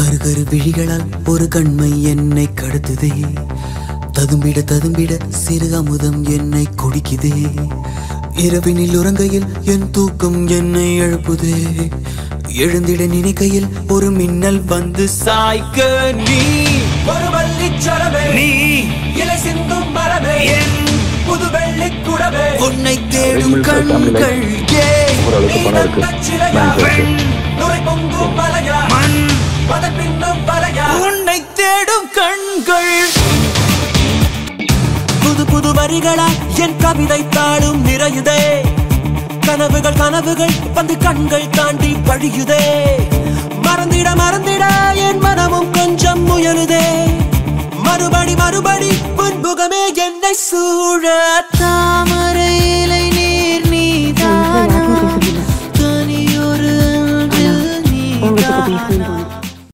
கரு விழிகளால் ஒரு கண்மை என்னை கடத்துதே ததும்பிட ததும்பிட சிறு அமுதம் என்னை குடிக்குதே இரவினில் உறங்கையில் என் தூக்கம் என்னை எழுப்புதே எழுந்திட நினைக்கையில் ஒரு மின்னல் வந்து சாய்க்க நீ ஒரு வள்ளிச்சரமே நீ இலை சிந்தும் மரமே என் புது வெள்ளிக் குடமே உன்னை தேடும் கண்கள் ஏ ஓரளவுக்கு பணம் இருக்கு பேங்க்ல இருக்கு நுரை பொங்கும் மலையா மண் மதன் பின்னும் வலையா உன்னை தேடும் கண்கள் புது புது வரிகளா என் கவிதை தாளும் நிறையுதே கனவுகள் கனவுகள் வந்து கண்கள் தாண்டி பழியுதே மறந்திட மறந்திட என் மனமும் கொஞ்சம் முயலுதே மறுபடி மறுபடி உன் முகமே என்னை சூழ தாமரை